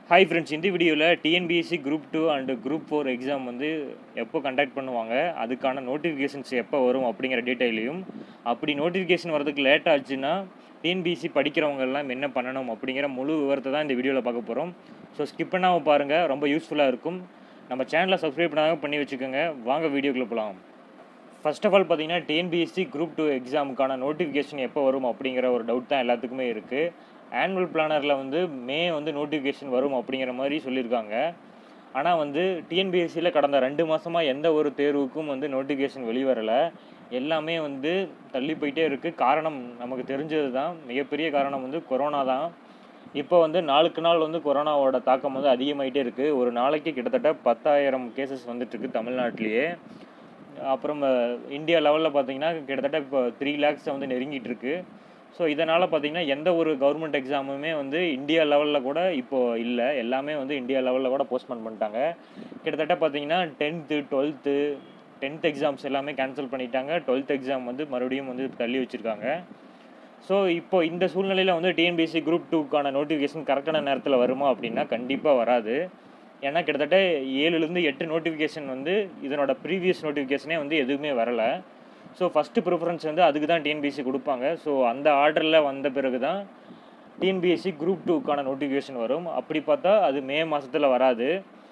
hi friends இந்த வீடியோவில் TNPSC group two and group four exam வந்து எப்போ கண்டக்ட் பண்ணுவாங்க அதுக்கான நோட்டிஃபிகேஷன்ஸ் எப்போ வரும் அப்படிங்கிற டீட்டெயிலையும் அப்படி நோட்டிஃபிகேஷன் வரதுக்கு லேட் ஆச்சுன்னா டிஎன்பிஎஸ்சி படிக்கிறவங்க எல்லாம் என்ன பண்ணணும் அப்படிங்கிற முழு விவரத்தை தான் இந்த வீடியோவில் பார்க்க போகிறோம் ஸோ ஸ்கிப் பண்ணாமல் பாருங்கள் ரொம்ப யூஸ்ஃபுல்லாக இருக்கும் நம்ம சேனலை சப்ஸ்கிரைப் பண்ணாமல் பண்ணி வச்சுக்கோங்க வாங்க வீடியோக்குள்ளே போகலாம் ஃபர்ஸ்ட் ஆஃப் ஆல் பார்த்தீங்கன்னா டிஎன்பிஎஸ்சி குரூப் டூ எக்ஸாமுக்கான நோட்டிஃபிகேஷன் எப்போ வரும் அப்படிங்கிற ஒரு டவுட் தான் எல்லாத்துக்குமே இருக்குது ஆனுவல் பிளானரில் வந்து மே வந்து நோட்டிஃபிகேஷன் வரும் அப்படிங்கிற மாதிரி சொல்லியிருக்காங்க ஆனால் வந்து டிஎன்பிஎஸ்சியில் கடந்த ரெண்டு மாதமாக எந்த ஒரு தேர்வுக்கும் வந்து நோட்டிஃபிகேஷன் வெளிவரலை எல்லாமே வந்து தள்ளி போயிட்டே இருக்குது காரணம் நமக்கு தெரிஞ்சது தான் மிகப்பெரிய காரணம் வந்து கொரோனா தான் இப்போ வந்து நாளுக்கு நாள் வந்து கொரோனாவோட தாக்கம் வந்து அதிகமாயிட்டே இருக்குது ஒரு நாளைக்கு கிட்டத்தட்ட பத்தாயிரம் கேசஸ் வந்துட்டுருக்கு தமிழ்நாட்டிலேயே அப்புறம் அஹ், இந்தியா லெவலில் பார்த்தீங்கன்னா கிட்டத்தட்ட இப்போ த்ரீ லேக்ஸை வந்து நெருங்கிட்டு இருக்கு ஸோ இதனால் பார்த்தீங்கன்னா எந்த ஒரு கவர்மெண்ட் எக்ஸாமுமே வந்து இந்தியா லெவலில் கூட இப்போது இல்லை எல்லாமே வந்து இந்தியா லெவலில் கூட போஸ்ட்போன் பண்ணிட்டாங்க கிட்டத்தட்ட பார்த்தீங்கன்னா டென்த்து டுவெல்த்து டென்த் எக்ஸாம்ஸ் எல்லாமே கேன்சல் பண்ணிட்டாங்க டுவெல்த் எக்ஸாம் வந்து மறுபடியும் வந்து தள்ளி வச்சுருக்காங்க ஸோ இப்போ இந்த சூழ்நிலையில் வந்து டிஎன்பிஎஸ்சி குரூப் டூக்கான நோட்டிஃபிகேஷன் கரெக்டான நேரத்தில் வருமா அப்படின்னா கண்டிப்பாக வராது ஏன்னா கிட்டத்தட்ட ஏழுலேருந்து எட்டு நோட்டிஃபிகேஷன் வந்து இதனோட ப்ரீவியஸ் நோட்டிஃபிகேஷனே வந்து எதுவுமே வரலை ஸோ ஃபஸ்ட்டு ப்ரிஃபரன்ஸ் வந்து அதுக்கு தான் டிஎன்பிஎஸ்சி கொடுப்பாங்க ஸோ அந்த ஆர்டரில் வந்த பிறகு தான் டிஎன்பிஎஸ்சி குரூப் டூக்கான நோட்டிஃபிகேஷன் வரும் அப்படி பார்த்தா அது மே மாதத்தில் வராது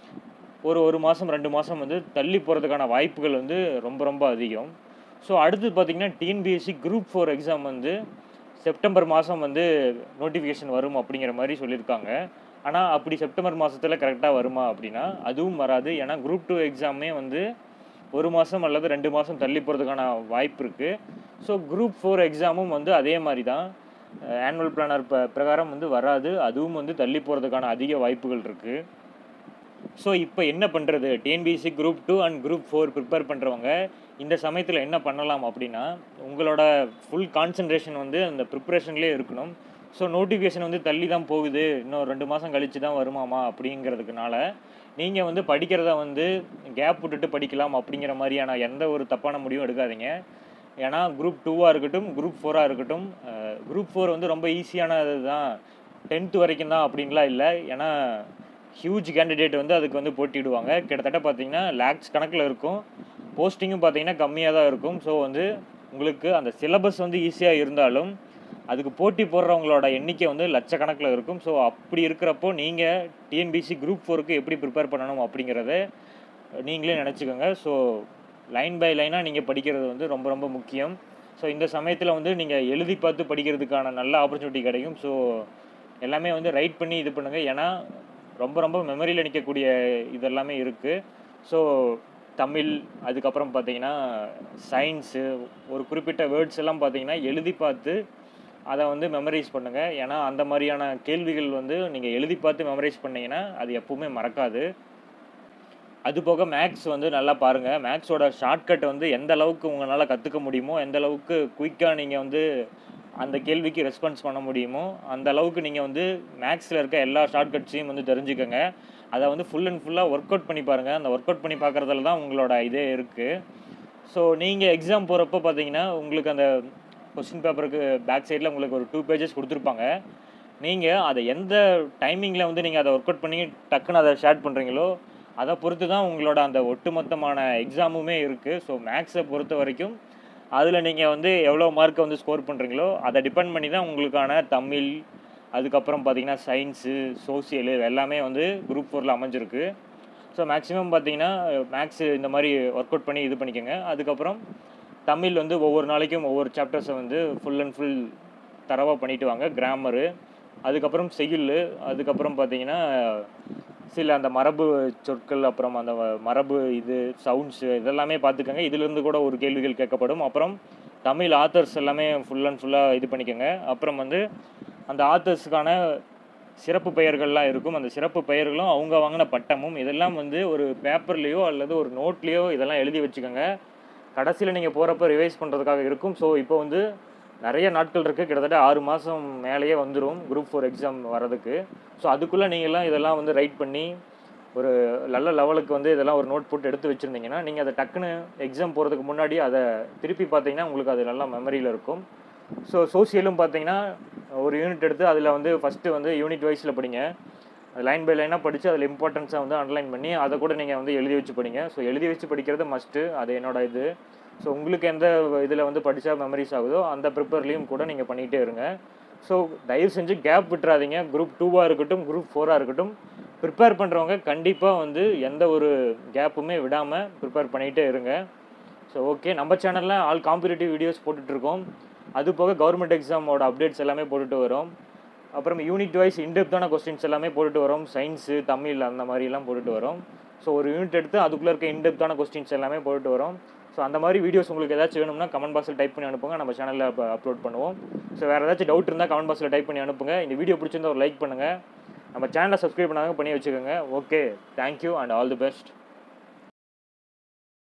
ஒரு ஒரு மாதம் ரெண்டு மாதம் வந்து தள்ளி போகிறதுக்கான வாய்ப்புகள் வந்து ரொம்ப ரொம்ப அதிகம் ஸோ அடுத்து பார்த்தீங்கன்னா டிஎன்பிஎஸ்சி குரூப் ஃபோர் எக்ஸாம் வந்து செப்டம்பர் மாதம் வந்து நோட்டிஃபிகேஷன் வரும் அப்படிங்கிற மாதிரி சொல்லியிருக்காங்க ஆனால் அப்படி செப்டம்பர் மாதத்தில் கரெக்டாக வருமா அப்படின்னா அதுவும் வராது ஏன்னா குரூப் டூ எக்ஸாமே வந்து ஒரு மாதம் அல்லது ரெண்டு மாதம் தள்ளி போகிறதுக்கான வாய்ப்பு இருக்குது ஸோ குரூப் ஃபோர் எக்ஸாமும் வந்து அதே மாதிரி தான் ஆனுவல் பிளானர் ப பிரகாரம் வந்து வராது அதுவும் வந்து தள்ளி போகிறதுக்கான அதிக வாய்ப்புகள் இருக்குது ஸோ இப்போ என்ன பண்ணுறது TNPSC group two and group four prepare பண்ணுறவங்க இந்த சமயத்தில் என்ன பண்ணலாம் அப்படின்னா உங்களோட ஃபுல் கான்சன்ட்ரேஷன் வந்து அந்த ப்ரிப்பரேஷன்லேயே இருக்கணும் ஸோ நோட்டிஃபிகேஷன் வந்து தள்ளி தான் போகுது இன்னும் ரெண்டு மாதம் கழிச்சு தான் வருமாமா அப்படிங்கிறதுக்குனால நீங்கள் வந்து படிக்கிறத வந்து கேப் விட்டுட்டு படிக்கலாம் அப்படிங்கிற மாதிரியான எந்த ஒரு தப்பான முடிவும் எடுக்காதீங்க ஏன்னா குரூப் டூவாக இருக்கட்டும் குரூப் ஃபோராக இருக்கட்டும் குரூப் ஃபோர் வந்து ரொம்ப ஈஸியானது தான் டென்த்து வரைக்கும் தான் அப்படின்லாம் இல்லை ஏன்னா ஹியூஜ் கேண்டிடேட் வந்து அதுக்கு வந்து போட்டிடுவாங்க கிட்டத்தட்ட பார்த்தீங்கன்னா லேக்ஸ் கணக்கில் இருக்கும் போஸ்டிங்கும் பார்த்தீங்கன்னா கம்மியாக தான் இருக்கும் ஸோ வந்து உங்களுக்கு அந்த சிலபஸ் வந்து ஈஸியாக இருந்தாலும் அதுக்கு போட்டி போடுறவங்களோட எண்ணிக்கை வந்து லட்சக்கணக்கில் இருக்கும் ஸோ அப்படி இருக்கிறப்போ நீங்கள் டிஎன்பிசி குரூப் ஃபோருக்கு எப்படி ப்ரிப்பேர் பண்ணணும் அப்படிங்கிறத நீங்களே நினச்சிக்கோங்க ஸோ லைன் பை லைனாக நீங்கள் படிக்கிறது வந்து ரொம்ப ரொம்ப முக்கியம் ஸோ இந்த சமயத்தில் வந்து நீங்கள் எழுதி பார்த்து படிக்கிறதுக்கான நல்ல ஆப்பர்ச்சுனிட்டி கிடைக்கும் ஸோ எல்லாமே வந்து ரைட் பண்ணி இது பண்ணுங்கள் ஏன்னா ரொம்ப ரொம்ப மெமரியில் நிற்கக்கூடிய இதெல்லாமே இருக்குது ஸோ தமிழ் அதுக்கப்புறம் பார்த்தீங்கன்னா சயின்ஸு ஒரு குறிப்பிட்ட வேர்ட்ஸ் எல்லாம் பார்த்தீங்கன்னா எழுதி பார்த்து அதை வந்து மெமரைஸ் பண்ணுங்கள் ஏன்னா அந்த மாதிரியான கேள்விகள் வந்து நீங்கள் எழுதி பார்த்து மெமரைஸ் பண்ணீங்கன்னா அது எப்பவுமே மறக்காது அது போக மேக்ஸ் வந்து நல்லா பாருங்கள் மேக்ஸோட ஷார்ட்கட் வந்து எந்த அளவுக்கு உங்களால் கற்றுக்க முடியுமோ எந்த அளவுக்கு குயிக்காக நீங்கள் வந்து அந்த கேள்விக்கு ரெஸ்பான்ஸ் பண்ண முடியுமோ அந்த அளவுக்கு நீங்கள் வந்து மேக்ஸில் இருக்க எல்லா ஷார்ட்கட்ஸையும் வந்து தெரிஞ்சுக்கோங்க அதை வந்து ஃபுல் அண்ட் ஃபுல்லாக ஒர்க் அவுட் பண்ணி பாருங்கள் அந்த ஒர்க் அவுட் பண்ணி பார்க்குறதுல தான் உங்களோட இதே இருக்குது ஸோ நீங்கள் எக்ஸாம் போகிறப்போ பார்த்தீங்கன்னா உங்களுக்கு அந்த கொஸ்டின் பேப்பருக்கு பேக் சைடில் உங்களுக்கு ஒரு டூ பேஜஸ் கொடுத்துருப்பாங்க நீங்கள் அதை எந்த டைமிங்கில் வந்து நீங்கள் அதை ஒர்க் அவுட் பண்ணி டக்குன்னு அதை ஷேர் பண்ணுறீங்களோ அதை பொறுத்து தான் உங்களோட அந்த ஒட்டுமொத்தமான எக்ஸாமுமே இருக்குது ஸோ மேக்ஸை பொறுத்த வரைக்கும் அதில் நீங்கள் வந்து எவ்வளோ மார்க்கை வந்து ஸ்கோர் பண்ணுறீங்களோ அதை டிபெண்ட் பண்ணி தான் உங்களுக்கான தமிழ் அதுக்கப்புறம் பார்த்தீங்கன்னா சயின்ஸு சோசியலு எல்லாமே வந்து குரூப் ஃபோரில் அமைஞ்சிருக்கு ஸோ மேக்ஸிமம் பார்த்தீங்கன்னா மேக்ஸு இந்த மாதிரி ஒர்க் அவுட் பண்ணி இது பண்ணிக்கோங்க அதுக்கப்புறம் தமிழ் வந்து ஒவ்வொரு நாளைக்கும் ஒவ்வொரு சாப்டர்ஸை வந்து ஃபுல் அண்ட் ஃபுல் தரவாக பண்ணிட்டு வாங்க கிராமரு அதுக்கப்புறம் செய்யுள் அதுக்கப்புறம் பார்த்தீங்கன்னா சில அந்த மரபு சொற்கள் அப்புறம் அந்த மரபு இது சவுண்ட்ஸு இதெல்லாமே பார்த்துக்கோங்க இதுலேருந்து கூட ஒரு கேள்விகள் கேட்கப்படும் அப்புறம் தமிழ் ஆத்தர்ஸ் எல்லாமே ஃபுல் அண்ட் ஃபுல்லாக இது பண்ணிக்கோங்க அப்புறம் வந்து அந்த ஆத்தர்ஸுக்கான சிறப்பு பெயர்கள்லாம் இருக்கும் அந்த சிறப்பு பெயர்களும் அவங்க வாங்கின பட்டமும் இதெல்லாம் வந்து ஒரு பேப்பர்லேயோ அல்லது ஒரு நோட்லேயோ இதெல்லாம் எழுதி வச்சுக்கோங்க கடைசியில் நீங்கள் போகிறப்ப ரிவைஸ் பண்ணுறதுக்காக இருக்கும் ஸோ இப்போ வந்து நிறைய நாட்கள் இருக்குது கிட்டத்தட்ட ஆறு மாதம் மேலேயே வந்துடும் குரூப் ஃபோர் எக்ஸாம் வரதுக்கு ஸோ அதுக்குள்ளே நீங்கள்லாம் இதெல்லாம் வந்து ரைட் பண்ணி ஒரு நல்ல லெவலுக்கு வந்து இதெல்லாம் ஒரு நோட் போட்டு எடுத்து வச்சுருந்தீங்கன்னா நீங்கள் அதை டக்குன்னு எக்ஸாம் போகிறதுக்கு முன்னாடி அதை திருப்பி பார்த்தீங்கன்னா உங்களுக்கு அது நல்லா மெமரியில் இருக்கும் ஸோ சோசியலும் பார்த்தீங்கன்னா ஒரு யூனிட் எடுத்து அதில் வந்து ஃபஸ்ட்டு வந்து யூனிட் வைஸில் படிங்க அது லைன் பை லைனாக படித்து அதில் இம்பார்ட்டன்ஸாக வந்து அண்டர்லைன் பண்ணி அதை கூட நீங்கள் வந்து எழுதி வச்சு படிங்க ஸோ எழுதி வச்சு படிக்கிறது மஸ்ட்டு அது என்னோட இது ஸோ உங்களுக்கு எந்த இதில் வந்து படித்தா மெமரிஸ் ஆகுதோ அந்த ப்ரிப்பேர்லேயும் கூட நீங்கள் பண்ணிகிட்டே இருங்க ஸோ தயவு செஞ்சு கேப் விட்டுறாதீங்க குரூப் டூவாக இருக்கட்டும் குரூப் ஃபோராக இருக்கட்டும் ப்ரிப்பேர் பண்ணுறவங்க கண்டிப்பாக வந்து எந்த ஒரு கேப்புமே விடாமல் ப்ரிப்பேர் பண்ணிகிட்டே இருங்க ஸோ ஓகே நம்ம சேனலில் ஆல் காம்படிட்டிவ் வீடியோஸ் போட்டுட்ருக்கோம் அது போக கவர்மெண்ட் எக்ஸாமோட அப்டேட்ஸ் எல்லாமே போட்டுட்டு வரோம் அப்புறம் யூனிட் வைஸ் இன்டெப்த்தான கொஸ்டின்ஸ் எல்லாமே போட்டுட்டு வரோம் சயின்ஸு தமிழ் அந்த மாதிரிலாம் போட்டுட்டு வரோம் ஸோ ஒரு யூனிட் எடுத்து அதுக்குள்ளே இருக்க இன்டெப்த்தான கொஸ்டின்ஸ் எல்லாமே போட்டுட்டு வரோம் ஸோ அந்த மாதிரி வீடியோஸ் உங்களுக்கு ஏதாச்சும் வேணும்னா கமெண்ட் பாக்ஸில் டைப் பண்ணி அனுப்புங்க நம்ம சேனலில் அப்லோட் பண்ணுவோம் ஸோ வேறு ஏதாச்சும் டவுட் இருந்தால் கமெண்ட் பாக்ஸில் டைப் பண்ணி அனுப்புங்க இந்த வீடியோ பிடிச்சிருந்தா ஒரு லைக் பண்ணுங்கள் நம்ம சேனலை சப்ஸ்கிரைப் பண்ணாங்க பண்ணி வச்சுக்கோங்க okay thank you and all the best